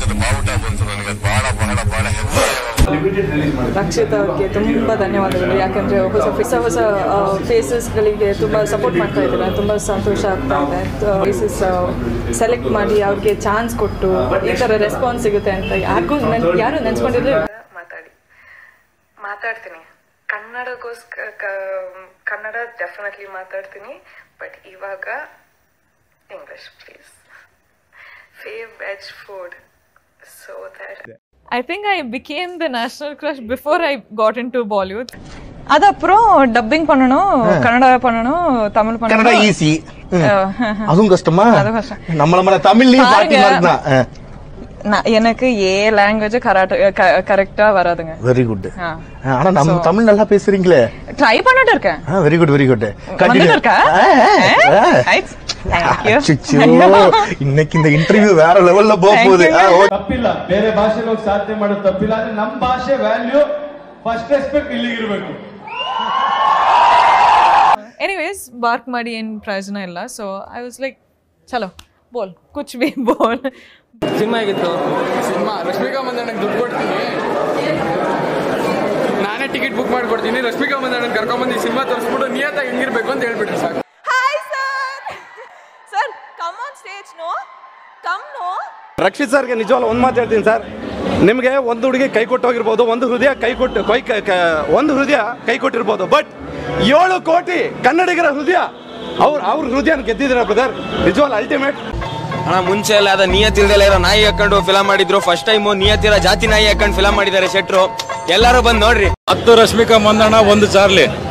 ಅದು ಬಾವುಟ ಬಂತು ನನಗೆ ಅದು ಬಹಳ ಬಹಳ ಬಹಳ ಹೆಮ್ಮೆ ರಕ್ಷಿತ್ ಅವ್ರಿಗೆ ತುಂಬ ಧನ್ಯವಾದಗಳು ಯಾಕಂದರೆ ಹೊಸ ಹೊಸ ಹೊಸ ಫೇಸಸ್ಗಳಿಗೆ ತುಂಬ ಸಪೋರ್ಟ್ ಮಾಡ್ತಾ ಇದ್ದಾರೆ ತುಂಬ ಸಂತೋಷ ಆಗ್ತಾ ಇದೆ ಫೇಸಸ್ ಸೆಲೆಕ್ಟ್ ಮಾಡಿ ಅವ್ರಿಗೆ ಚಾನ್ಸ್ ಕೊಟ್ಟು ಈ ಥರ ರೆಸ್ಪಾನ್ಸ್ ಸಿಗುತ್ತೆ ಅಂತ ಯಾರಿಗೂ ನನ್ ಯಾರು ನೆನ್ಸ್ಕೊಂಡಿರಲಿಲ್ಲ ಮಾತಾಡಿ ಮಾತಾಡ್ತೀನಿ ಕನ್ನಡಗೋಸ್ಕರ ಕನ್ನಡ ಡೆಫಿನೆಟ್ಲಿ ಮಾತಾಡ್ತೀನಿ ಬಟ್ ಇವಾಗ English please fave veg food so that I think I became the national crush before I got into Bollywood அது அப்புறம் டப்பிங் பண்ணணும் கன்னடா பண்ணணும் தமிழ் கன்னடா பண்ணணும் ஈஸி அதுவும் கஷ்டமா அதுவும் கஷ்டம். நம்மள மாதிரி தமிழ்லயும் பாட்டி பாருங்க. மாதிரி தான் நான் எனக்கு ஏ லாங்குவேஜ் கராட்டு கரெக்டா வராதுங்க வெரி குட் ஆ. ஆனா நம்ம தமிழ் நல்லா பேசுறீங்களே ட்ரை பண்ணிட்டு இருக்கேன் வெரி குட் வெரி குட் வந்துட்டு இருக்கா தேங்க்யூ அச்சோ இன்னைக்கு இந்த இன்டர்வியூ வேற லெவல்ல போக போகுது ஆ, ஓ- ತಪ್ಪಿಲ್ಲ ಬೇರೆ ಭಾಷೆಗೆ ಹೋಗಿ ಸಾಧನೆ ಮಾಡೋದು ತಪ್ಪಿಲ್ಲ ಆದ್ರೆ ನಮ್ಮ ಭಾಷೆ ವ್ಯಾಲ್ಯೂ ಫಸ್ಟ್ ರೆಸ್ಪೆಕ್ಟ್ ಇಲ್ಲಿಗಿರ್ಬೇಕು ಎನಿವೇಸ್ ಬಾರ್ಕ್ ಮಾಡಿ ಏನು ಪ್ರಯೋಜನ ಇಲ್ಲ ಸೊ ಐ ವಾಸ್ ಲೈಕ್ ಚಲೋ ಬೋಲ್ ಕುಚ್ ಬಿ ಬೋಲ್ ಸಿನಿಮಾ ಆಗಿತ್ತು ಸಿನಿಮಾ ರಶ್ಮಿಕಾ ಮಂದಣ್ಣಗೆ ದುಡ್ಡು ಕೊಡ್ತೀನಿ ನಾನೇ ಟಿಕೆಟ್ ಬುಕ್ ಮಾಡ್ಕೊಡ್ತೀನಿ ರಶ್ಮಿಕಾ ಮಂದಣ್ಣನ ಕರ್ಕೊಂಬಂದು ಈ ಸಿನಿಮಾ ತೋರಿಸ್ಬಿಟ್ಟು ನಿಯತ್ತಾಗಿ ಹೆಂಗಿರ್ಬೇಕು ಅಂತ ಹೇಳ್ಬಿಟ್ರಿ ಸಾಕು hi sir sir come on stage no come no Rakshit ಸರ್ಗೆ ನಿಜವಾಗ್ಲೂ ಒಂದು ಮಾತು ಹೇಳ್ತೀನಿ ಸರ್ ನಿಮಗೆ ಒಂದು ಹುಡುಗಿ ಕೈ ಕೊಟ್ಟೋಗಿರ್ಬೋದು ಒಂದು ಹೃದಯ ಕೈ ಕೊಟ್ಟು ಕೈ ಕ- ಕ- ಒಂದು ಹೃದಯ ಕೈ ಕೊಟ್ಟಿರ್ಬೋದು ಬಟ್ ಏಳು ಕೋಟಿ ಕನ್ನಡಿಗರ ಹೃದಯ ಅವ್ರ ಅವ್ರ ಹೃದಯನ ಗೆದ್ದಿದ್ದೀರ ಬ್ರದರ್ ನಿಜವಾಗ್ಲೂ ಅಲ್ಟಿಮೇಟ್ ಅಣ್ಣ ಮುಂಚೆ ಎಲ್ಲ ಅದ ನಿಯತ್ತಿಲ್ದೆಲ್ಲ ಇರೋ ನಾಯಿ ಹಾಕೊಂಡು ಫಿಲಂ ಮಾಡಿದ್ರು ಫಸ್ಟ್ ಟೈಮು ನಿಯತ್ತಿರೋ ಜಾತಿ ನಾಯಿ ಹಾಕೊಂಡು ಫಿಲಂ ಮಾಡಿದ್ದಾರೆ ಶೆಟ್ರು ಎಲ್ಲರೂ ಬಂದು ನೋಡ್ರಿ ಹತ್ತು ರಶ್ಮಿಕಾ ಮಂದಣ್ಣ ಒಂದು ಚಾರ್ಲಿ